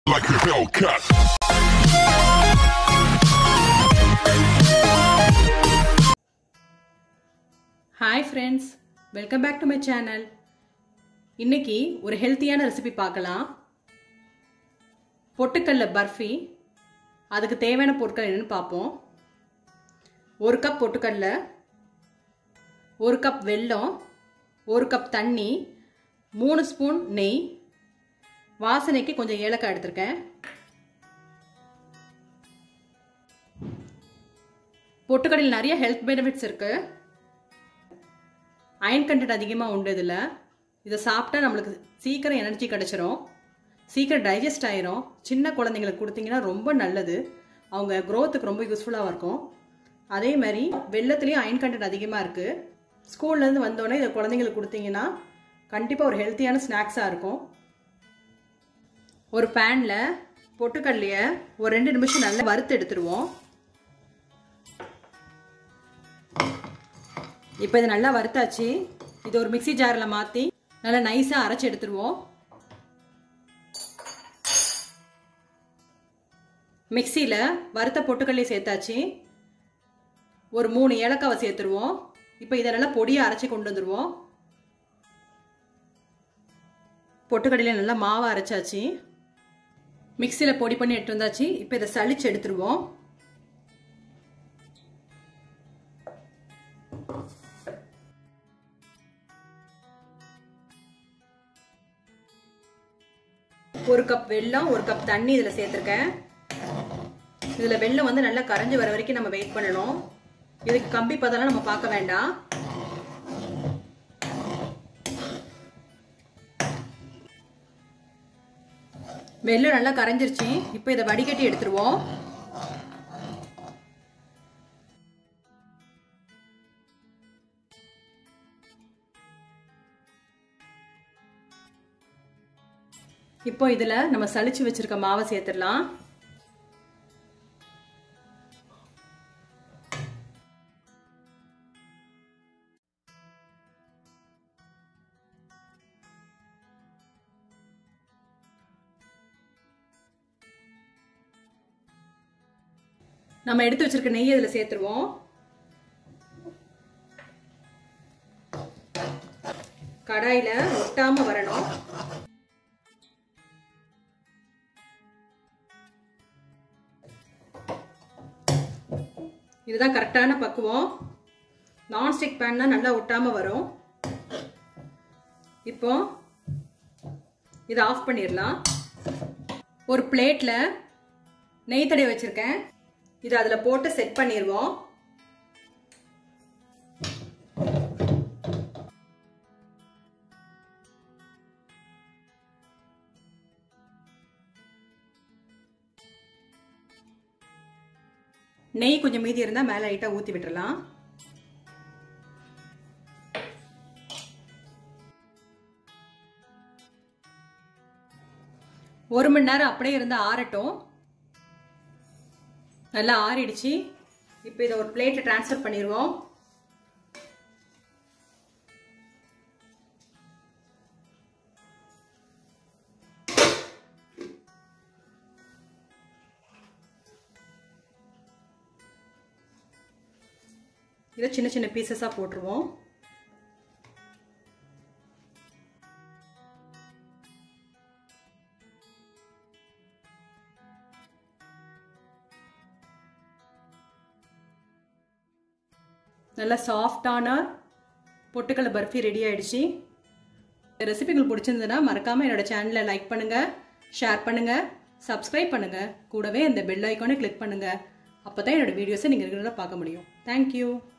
like a Hellcat. Hi friends welcome back to my channel இன்னைக்கு ஒரு ஹெல்த்தியான recipe பார்க்கலாம் பொட்டுக்கல்ல பர்ஃபி அதுக்கு தேவையான பொருட்கள் என்னன்னு பார்ப்போம் ஒரு கப் பொட்டுக்கல்ல ஒரு கப் வெல்லம் ஒரு கப் தண்ணி மூணு ஸ்பூன் நெய் வாசனைக்கு கொஞ்சம் ஏலக்காய் எடுத்திருக்கேன் பொட்டுக்கடலில் நிறைய ஹெல்த் பெனிஃபிட்ஸ் இருக்குது அயன் கண்டென்ட் அதிகமாக உண்டு இதில் இதை சாப்பிட்டா நம்மளுக்கு சீக்கிரம் எனர்ஜி கிடச்சிரும் சீக்கிரம் டைஜஸ்ட் ஆயிரும் சின்ன குழந்தைங்களுக்கு கொடுத்தீங்கன்னா ரொம்ப நல்லது அவங்க க்ரோத்துக்கு ரொம்ப யூஸ்ஃபுல்லாக இருக்கும் அதே மாதிரி வெள்ளத்துலேயும் அயன் கண்டென்ட் அதிகமாக இருக்குது ஸ்கூல்லேருந்து வந்தோடனே இதை குழந்தைங்களுக்கு கொடுத்தீங்கன்னா கண்டிப்பாக ஒரு ஹெல்த்தியான ஸ்நாக்ஸாக இருக்கும் ஒரு பேனில் பொட்டுக்கல்லையை ஒரு ரெண்டு நிமிஷம் நல்லா வறுத்து எடுத்துருவோம் இப்போ இது நல்லா வறுத்தாச்சு இது ஒரு மிக்சி ஜாரில் மாற்றி நல்லா நைஸாக அரைச்சி எடுத்துருவோம் மிக்சியில் வறுத்த பொட்டுக்கல்லையை சேர்த்தாச்சு ஒரு மூணு ஏலக்காவை சேர்த்துருவோம் இப்போ இதை நல்லா பொடியாக அரைச்சி கொண்டு வந்துடுவோம் பொட்டுக்கடலையில் நல்லா மாவை அரைச்சாச்சு மிக்சியில் பொடி பண்ணி எடுத்து வந்தாச்சு இப்போ இதை சளிச்சு எடுத்துருவோம் ஒரு கப் வெல்லம் ஒரு கப் தண்ணி இதில் சேர்த்துருக்கேன் இதில் வெல்லம் வந்து நல்லா கரைஞ்சி வர வரைக்கும் நம்ம வெயிட் பண்ணணும் இதுக்கு கம்பி பதெல்லாம் நம்ம பார்க்க வேண்டாம் வெல்லம் நல்லா கரைஞ்சிருச்சு இப்போ இதை வடிகட்டி எடுத்துருவோம் இப்போ இதில் நம்ம சளிச்சு வச்சிருக்க மாவை சேர்த்துடலாம் நம்ம எடுத்து வச்சிருக்க நெய் இதில் சேர்த்துருவோம் கடாயில் ஒட்டாம வரணும் இதுதான் கரெக்டான பக்குவம் நான்ஸ்டிக் பேன் தான் நல்லா ஒட்டாமல் வரும் இப்போ இதை ஆஃப் பண்ணிடலாம் ஒரு பிளேட்டில் நெய் தடவை வச்சுருக்கேன் இதை அதில் போட்டு செட் பண்ணிடுவோம் நெய் கொஞ்சம் மீதி இருந்தால் மேலே லைட்டாக ஊற்றி விட்டுறலாம் ஒரு மணி நேரம் அப்படியே இருந்து ஆறட்டும் நல்லா ஆறிடுச்சு இப்போ இதை ஒரு பிளேட்டில் ட்ரான்ஸ்ஃபர் பண்ணிடுவோம் இதை சின்ன சின்ன பீசஸாக போட்டுருவோம் நல்லா சாஃப்டான பொட்டுக்கடலை பர்ஃபி ரெடி ஆயிடுச்சு இந்த ரெசிபிகள் பிடிச்சிருந்ததுன்னா மறக்காமல் என்னோட சேனலை லைக் பண்ணுங்கள் ஷேர் பண்ணுங்கள் சப்ஸ்கிரைப் பண்ணுங்கள் கூடவே இந்த பெல் ஐக்கானை கிளிக் பண்ணுங்கள் அப்போ தான் என்னோடய வீடியோஸை நீங்கள் ரெகுலராக பார்க்க முடியும் தேங்க்யூ